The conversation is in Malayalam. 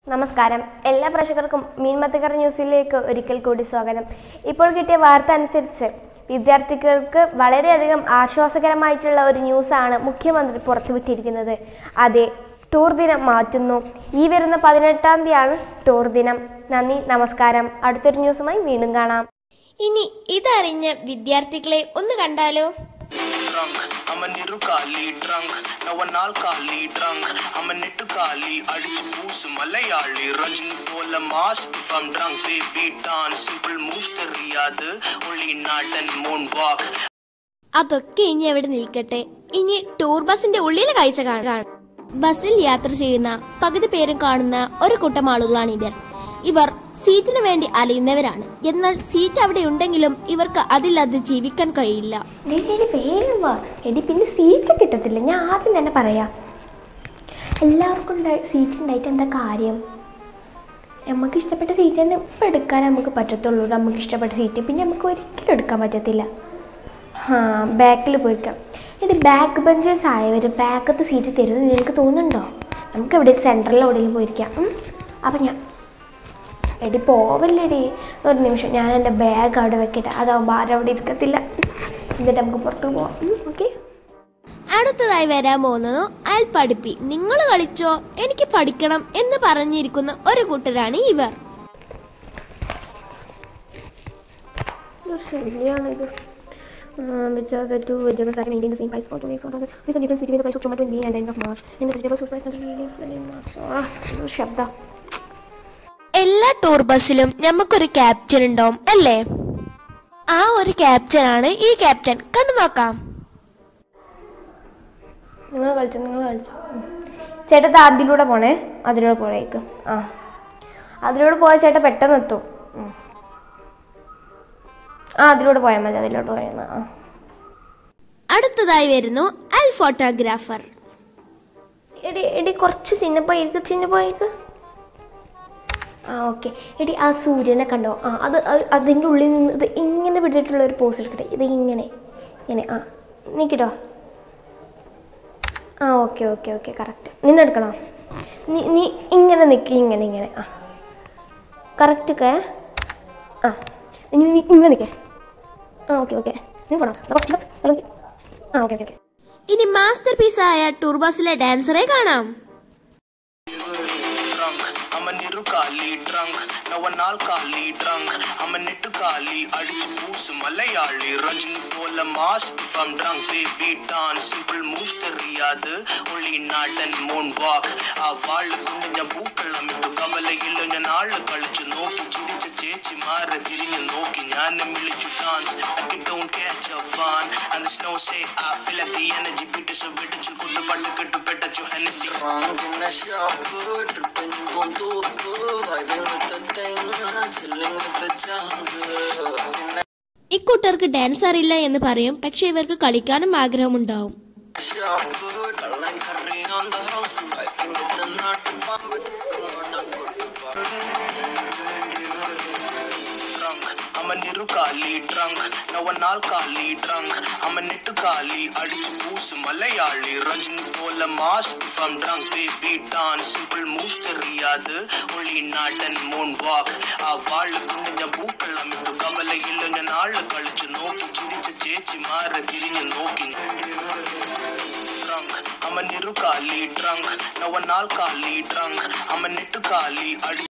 നമസ്കാരം എല്ലാ പ്രേക്ഷകർക്കും മീൻമത്തക്കർ ന്യൂസിലേക്ക് ഒരിക്കൽ കൂടി സ്വാഗതം ഇപ്പോൾ കിട്ടിയ വാർത്ത അനുസരിച്ച് വിദ്യാർത്ഥികൾക്ക് വളരെയധികം ആശ്വാസകരമായിട്ടുള്ള ഒരു ന്യൂസാണ് മുഖ്യമന്ത്രി പുറത്തുവിട്ടിരിക്കുന്നത് അതെ ടൂർ ദിനം മാറ്റുന്നു ഈ വരുന്ന പതിനെട്ടാം തീയതിയാണ് ടൂർ ദിനം നന്ദി നമസ്കാരം അടുത്തൊരു ന്യൂസുമായി വീണ്ടും കാണാം ഇനി ഇതറിഞ്ഞ വിദ്യാർത്ഥികളെ ഒന്ന് കണ്ടാലോ drunk. I'm a niru kali drunk. Now a nal kali drunk. I'm a nittu kali. അടിച്ചു പൂസ് മലയാളി രജനി പോലെ mass if I'm drunk baby dance simple moves தெரியாது only നാടൻ moon walk അതൊക്കെ ഇനി അവിടെ നിൽക്കട്ടെ ഇനി ടൂർ ബസിന്റെ ഉള്ളിലെ കാഴ്ച കാണാം ബസ്സിൽ യാത്ര ചെയ്യുന്ന പകുതി പേരും കാണുന്ന ഒരു കൂട്ടം ആളുകളാണ് ഇവർ ഇവർ സീറ്റിന് വേണ്ടി അലയുന്നവരാണ് എന്നാൽ സീറ്റ് അവിടെ ഉണ്ടെങ്കിലും ഇവർക്ക് അതില്ലാതെ ജീവിക്കാൻ കഴിയില്ല എടി വേഗം വാ എടി പിന്നെ സീറ്റ് കിട്ടത്തില്ല ഞാൻ ആദ്യം തന്നെ പറയാം എല്ലാവർക്കും ഉണ്ടായി സീറ്റ് ഉണ്ടായിട്ട് എന്താ കാര്യം നമുക്ക് ഇഷ്ടപ്പെട്ട സീറ്റ് തന്നെ ഇപ്പം എടുക്കാൻ നമുക്ക് പറ്റത്തുള്ളൂ നമുക്ക് ഇഷ്ടപ്പെട്ട സീറ്റ് പിന്നെ നമുക്ക് ഒരിക്കലും എടുക്കാൻ പറ്റത്തില്ല ആ ബാക്കിൽ പോയിരിക്കാം എടി ബാക്ക് ബെഞ്ചേഴ്സ് ആയവർ ബാക്കത്തെ സീറ്റ് തരുമെന്ന് നിനക്ക് തോന്നുന്നുണ്ടോ നമുക്ക് എവിടെ സെൻട്രലിൽ എവിടെയെങ്കിലും പോയിരിക്കാം ഉം? അപ്പം ഞാൻ എടി പോവല്ലേടി ഒരു നിമിഷം ഞാൻ എൻ്റെ ബാഗ് അവിടെ വെക്കട്ടെ അതാവുമ്പോൾ ആരും അവിടെ ഇരിക്കത്തില്ല എന്നിട്ട് നമുക്ക് പുറത്ത് പോവാം ഓക്കെ അടുത്തതായി വരാൻ പോകുന്നത് അയൽ പഠിപ്പി നിങ്ങൾ കളിച്ചോ എനിക്ക് പഠിക്കണം എന്ന് പറഞ്ഞിരിക്കുന്ന ഒരു കൂട്ടരാണ് ഇവർ ശരിയാണിത് which are the two vegetables that maintain the same price for two weeks. What is the difference between the price of tomato in May and the end of March? And the vegetables whose price doesn't really fall in March. Ah, ഇത് ശബ്ദ എല്ലാ ടൂർ ബസ്സിലും നമുക്കൊരു ക്യാപ്റ്റൻ ഉണ്ടാവും അല്ലേ ആ ഒരു ക്യാപ്റ്റൻ ആണ് ഈ ക്യാപ്റ്റൻ കണ്ടു നോക്കാം നിങ്ങൾ കളിച്ചോ നിങ്ങൾ കളിച്ചോ ഉം. ചേട്ടൻ ദാ അതിലൂടെ പോണേ അതിലൂടെ പോയേക്ക് ആ അതിലൂടെ പോയ ചേട്ടൻ പെട്ടെന്ന് എത്തും ഉം. ആ അതിലൂടെ പോയാൽ മതി അതിലൂടെ പോയാൽ മതി. ആ അടുത്തതായി വരുന്നു അൽ ഫോട്ടോഗ്രാഫർ എടി എടി കുറച്ച് ചിന്നപ്പോയിരിക്ക് ചിന്നപ്പോയിരിക്ക് ആ ഓക്കെ എടി ആ സൂര്യനെ കണ്ടോ ആ അത് അത് അതിൻ്റെ ഉള്ളിൽ നിന്ന് ഇത് ഇങ്ങനെ പിടിച്ചിട്ടുള്ള ഒരു പോസ് എടുക്കട്ടെ ഇത് ഇങ്ങനെ ഇങ്ങനെ ആ നീക്കിട്ടോ ആ ഓക്കെ ഓക്കെ ഓക്കെ കറക്റ്റ് നിന്നെടുക്കണോ നീ നീ ഇങ്ങനെ നിൽക്കി ഇങ്ങനെ ഇങ്ങനെ ആ കറക്റ്റ് ഒക്കെ ആ ഇനി നീ ഇങ്ങനെ നിൽക്കേ ആ ഓക്കെ ഓക്കെ നീ പോണോ കുറച്ച് നോക്കി. ആ ഓക്കെ ഓക്കെ ഓക്കെ ഇനി മാസ്റ്റർ പീസ് ആയ ടൂർ ബസ്സിലെ ഡാൻസറെ കാണാം drunk. I'm a niru kali drunk. Now a nal kali drunk. I'm a nittu kali. അടിച്ചു പൂസ് മലയാളി രജനി പോലെ mass if I'm drunk baby dance simple moves தெரியாது only നാടൻ moon walk ആ വാള് കൊണ്ട് ഞാൻ പൂക്കളം ഇട്ടു കവലയില്ല ഞാൻ ആള് കളിച്ചു നോക്കി ചിരിച്ച ചേച്ചിമാരെ തിരിഞ്ഞു നോക്കി ഞാൻ വിളിച്ചു dance I don't catch a fun and the snow say I feel like the energy beat so വെടിച്ചു കൊണ്ട് പട്ട് കെട്ടു പെട്ടച്ചു Hennessy Drunk in the shop, tripping on top, vibing with the thing, chilling with the jungle. In the ഇക്കൂട്ടർക്ക് ഡാൻസ് അറിയില്ല എന്ന് പറയും പക്ഷെ ഇവർക്ക് കളിക്കാനും ആഗ്രഹമുണ്ടാവും shop, calling curry on the house, vibing with the nut bomb. drunk. I'm a niru kali drunk. Now a nal kali drunk. I'm a nittu kali. അടിച്ചു പൂസ് മലയാളി രജനി പോലെ mass if I'm drunk baby dance simple moves தெரியாது only നാടൻ moon walk ആ വാള് കൊണ്ട് ഞാൻ പൂക്കളം ഇട്ടു കവലയില്ല ഞാൻ ആള് കളിച്ചു നോക്കി ചിരിച്ച ചേച്ചിമാരെ തിരിഞ്ഞു നോക്കി drunk. I'm a niru kali drunk. Now a nal kali drunk. I'm a nittu kali. അടി